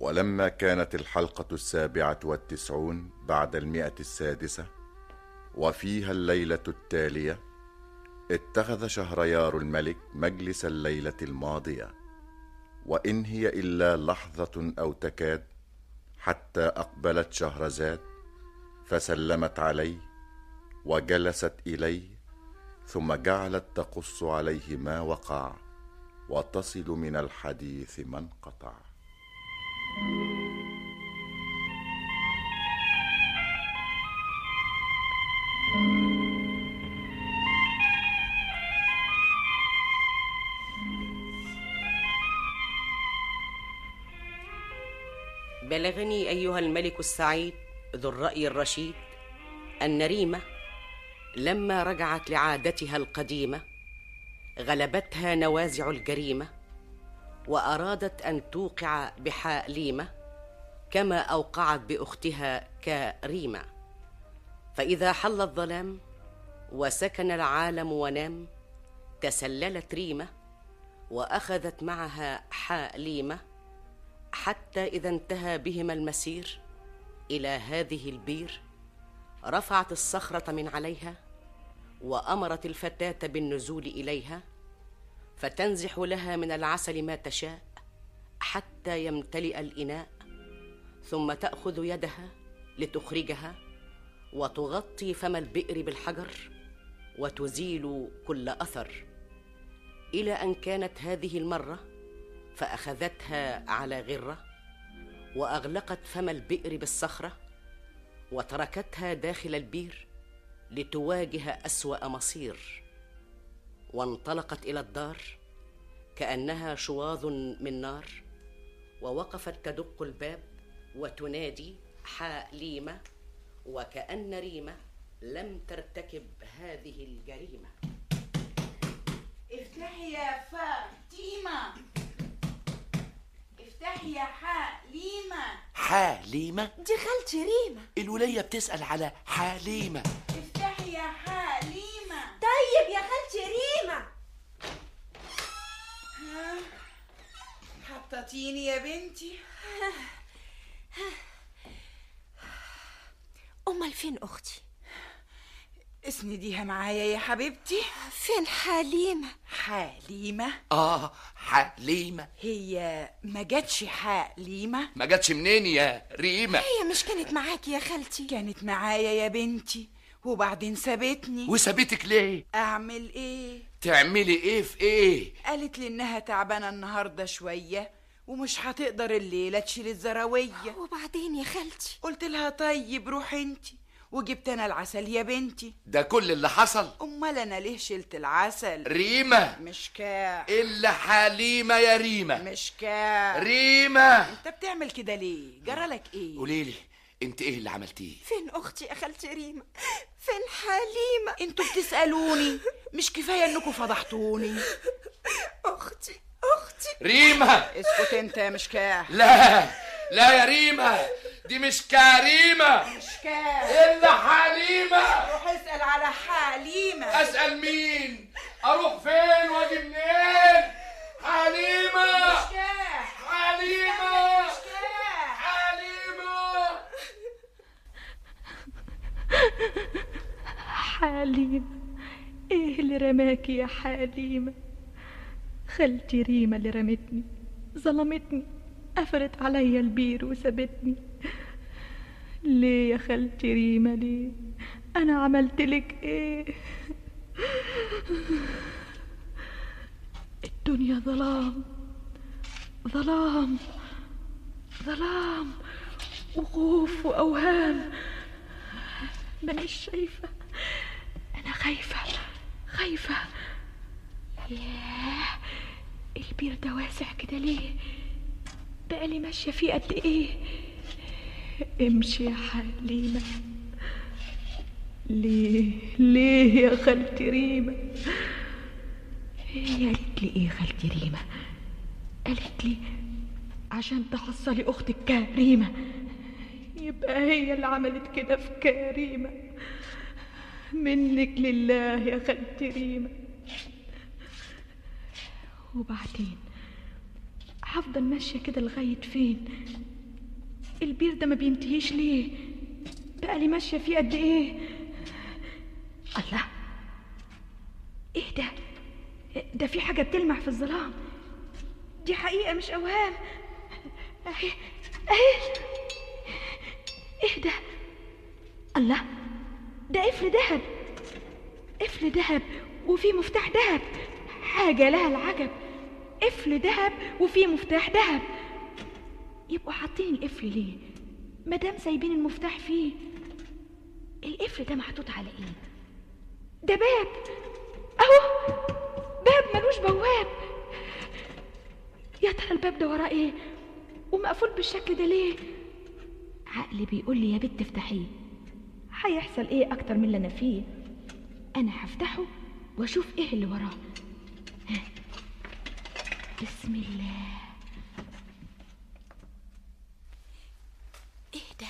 ولما كانت الحلقة السابعة والتسعون بعد المئة السادسة وفيها الليلة التالية اتخذ شهريار الملك مجلس الليلة الماضية وإن هي إلا لحظة أو تكاد حتى أقبلت شهرزاد فسلمت عليه وجلست إليه ثم جعلت تقص عليه ما وقع وتصل من الحديث ما انقطع بلغني ايها الملك السعيد ذو الراي الرشيد ان ريمه لما رجعت لعادتها القديمه غلبتها نوازع الجريمه وارادت ان توقع بحاليمه كما اوقعت باختها كريمه فاذا حل الظلام وسكن العالم ونام تسللت ريمه واخذت معها حاليمه حتى اذا انتهى بهما المسير الى هذه البير رفعت الصخره من عليها وامرت الفتاه بالنزول اليها فتنزح لها من العسل ما تشاء حتى يمتلئ الاناء ثم تاخذ يدها لتخرجها وتغطي فم البئر بالحجر وتزيل كل اثر الى ان كانت هذه المره فاخذتها على غره واغلقت فم البئر بالصخره وتركتها داخل البير لتواجه اسوا مصير وانطلقت الى الدار كانها شواظ من نار ووقفت تدق الباب وتنادي حاليمه وكان ريمه لم ترتكب هذه الجريمه افتحي يا فاطمة افتحي يا حليمة حليمة دي خالتي ريمة الولية بتسأل على حليمة افتحي يا حليمة طيب يا خالتي ريمة ها حطتيني يا بنتي أمال فين أختي؟ اسنديها معايا يا حبيبتي فين حليمة؟ حليمة آه حليمة هي ما جاتش حليمة ما جاتش منين يا ريمة هي مش كانت معاكي يا خالتي؟ كانت معايا يا بنتي وبعدين سابتني وسابتك ليه اعمل ايه تعملي ايه في ايه قالت لي انها تعبانه النهارده شويه ومش هتقدر الليله تشيل الزراويه وبعدين يا خالتي قلت لها طيب روحي انتي وجبت انا العسل يا بنتي ده كل اللي حصل امال انا ليه شلت العسل ريمة مش كا إلا حليمة يا ريمة مش كا ريمة انت بتعمل كده ليه جرالك ايه قوليلي انت ايه اللي عملتيه فين أختي يا خالتي ريمة؟ فين حليمة؟ انتوا بتسالوني مش كفايه انكم فضحتوني أختي أختي ريمة اسكت انت يا مش كا لا لا يا ريمة دي مش كريمة مش كا إلا حليمة روح اسال على حليمه أسأل مين أروح فين وأجي منين حليمة مش كا حليمة مش كا حليمة حليمة ايه اللي رماكي يا حليمة خالتي ريمة اللي رمتني ظلمتني قفلت عليا البير وسابتني ليه يا خالتي ريمة ليه انا عملت لك ايه الدنيا ظلام ظلام ظلام وخوف واوهام مانيش شايفه انا خايفه خايفه ياه البير ده واسع كده ليه بقالي ماشيه فيه قد ايه امشي يا حليمه ليه ليه يا خالتي ريمه هي قالت لي ايه خالتي ريمه قالت لي عشان تحصلي اختك كريمه يبقى هي اللي عملت كده في كريمه منك لله يا خالتي ريمه وبعدين هفضل ماشيه كده لغايه فين البير ده ما بينتهيش ليه بقى لي ماشيه فيه قد ايه الله ايه ده ده في حاجه بتلمع في الظلام دي حقيقه مش اوهام اهي اهي ايه ده الله ده قفل دهب قفل دهب وفي مفتاح دهب حاجة لها العجب قفل دهب وفي مفتاح دهب يبقوا حاطين القفل ليه مادام سايبين المفتاح فيه القفل ده محطوط على ايه ده باب اهو باب ملوش بواب يا ترى الباب ده وراه ايه ومقفول بالشكل ده ليه عقلي بيقول لي يا بنت افتحيه هيحصل ايه اكتر من اللي انا فيه انا هفتحه واشوف ايه اللي وراه ها. بسم الله ايه ده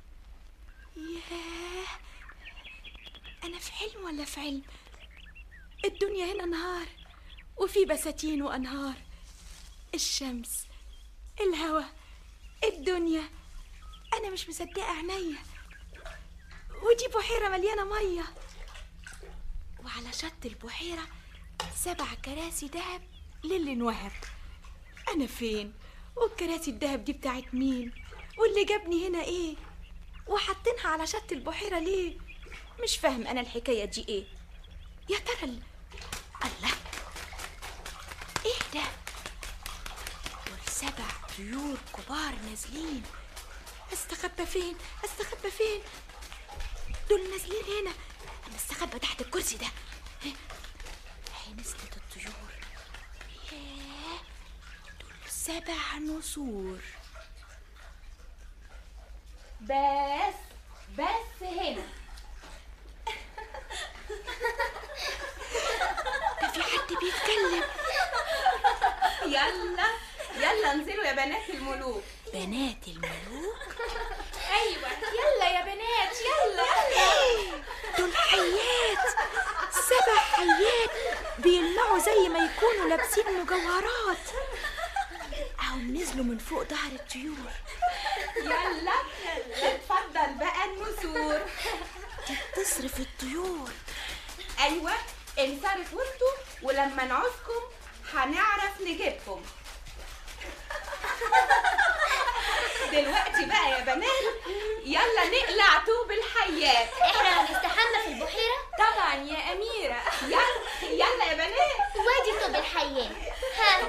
ياه انا في حلم ولا في علم الدنيا هنا نهار وفي بساتين وانهار الشمس الهوا الدنيا انا مش مصدقه عينيا ودي بحيره مليانه ميه وعلى شط البحيره سبع كراسي دهب للي انوهب انا فين والكراسي الدهب دي بتاعت مين واللي جابني هنا ايه وحاطينها على شط البحيره ليه مش فاهم انا الحكايه دي ايه يا ترى ال... الله ايه ده دول سبع طيور كبار نازلين استخبى فين استخبى فين دول نازلين هنا انا استخبى تحت الكرسي ده ها؟ هي نزلت الطيور ياه دول سبع نسور بس بس هنا ده في حد بيتكلم يلا يلا انزلوا يا بنات الملوك بنات الملوك ايوه يلا يا بنات يلا دول حيات سبع حيات بيلمعوا زي ما يكونوا لابسين مجوهرات أو نزلوا من فوق ظهر الطيور يلا اتفضل بقى النسور دي بتصرف الطيور ايوه انصرف وسطه ولما نعوزكم هنعرف نجيبكم دلوقتي بقى يا بنات يلا نقلع طوب الحيات احنا هنستحمى في البحيرة طبعا يا أميرة يلا يلا يا بنات وادي طب الحياة ها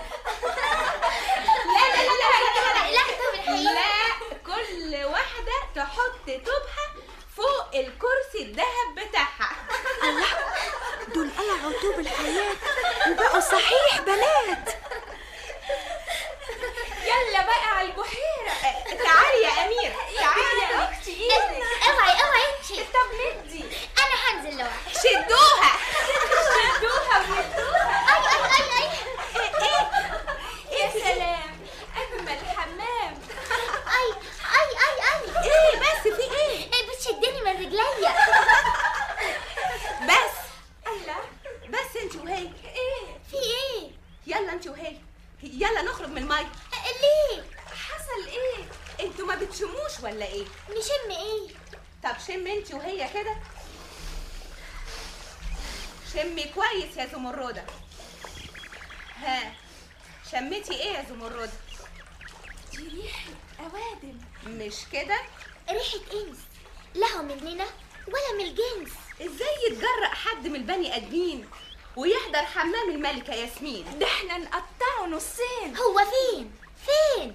لا لا لا لا لا لا لا طب الحياة لا كل واحدة تحط طوبها فوق الكرسي الذهب بتاعها الله دول قلعوا طوب الحياة وبقوا صحيح بنات يلا بقى على البحيرة تعالي يا أميرة تعالي يا أختي إيدك اوعي اوعي امشي طب ندي انا هنزل لوحدي شدوها شدوها وندوها اي اي اي اي يا سلام أجمل حمام اي اي اي اي إيه بس في إيه ايه بتشدني من رجليا بس الله بس انت وهي ايه في ايه يلا انت وهي يلا نخرج من الميه ليه حصل ايه انتوا ما بتشموش ولا ايه نشم ايه طب شم انت وهي كده شمي كويس يا زمردة ها شميتي ايه يا زمردة دي ريحة اوادم مش كده ريحة انس لا مننا ولا من الجنس ازاي يتجرأ حد من البني ادمين ويحضر حمام الملكة ياسمين ده احنا نقطعه نصين هو فين فين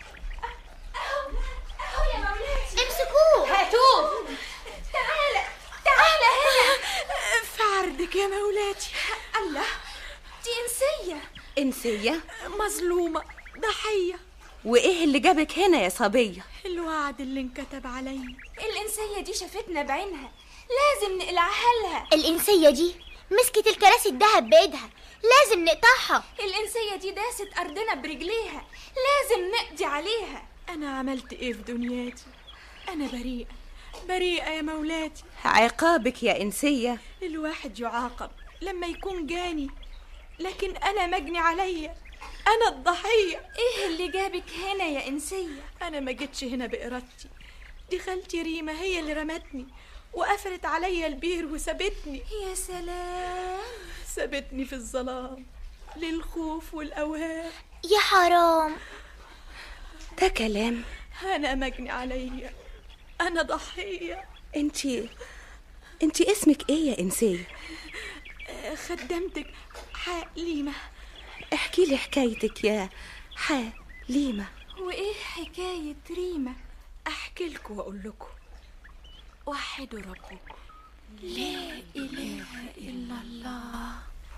اهو يا مولاتي امسكوه هاتوه تعالى تعالى هنا في عرضك يا مولاتي الله دي إنسية انسية مظلومة ضحية وايه اللي جابك هنا يا صبية الوعد اللي انكتب عليا الإنسية دي شافتنا بعينها لازم نقلعها لها الإنسية دي مسكت الكراسي الدهب بإيدها لازم نقطعها الإنسية دي داست أرضنا برجليها لازم نقضي عليها أنا عملت إيه في دنياتي أنا بريئة بريئة يا مولاتي عقابك يا انسية الواحد يعاقب لما يكون جاني لكن أنا مجني عليا أنا الضحية ايه اللي جابك هنا يا انسيه أنا ما جيتش هنا بإرادتي دي خالتي ريما هي اللي رمتني وقفلت عليا البير وسابتني يا سلام سابتني في الظلام للخوف والأوهام يا حرام ده كلام أنا مجني عليا أنا ضحية انتي انتي اسمك ايه يا انسيه آه، خدمتك حليمة احكي لي حكايتك يا حليمه وايه حكايه ريما أحكي لكم وأقول لكم وحدوا ربكم لا اله الا الله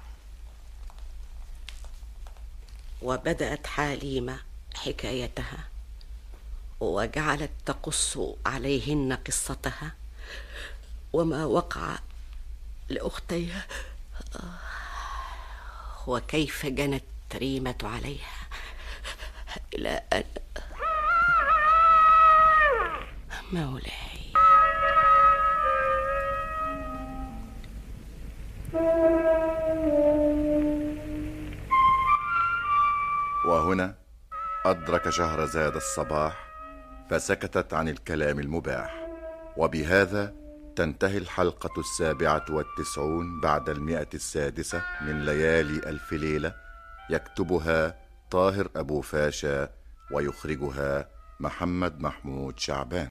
وبدات حليمه حكايتها وجعلت تقص عليهن قصتها وما وقع لاختيها وكيف جنت ريمه عليها الى ان مولاي وهنا أدرك شهرزاد الصباح فسكتت عن الكلام المباح وبهذا تنتهي الحلقة السابعة والتسعون بعد المئة السادسة من ليالي ألف ليلة يكتبها طاهر أبو فاشا ويخرجها محمد محمود شعبان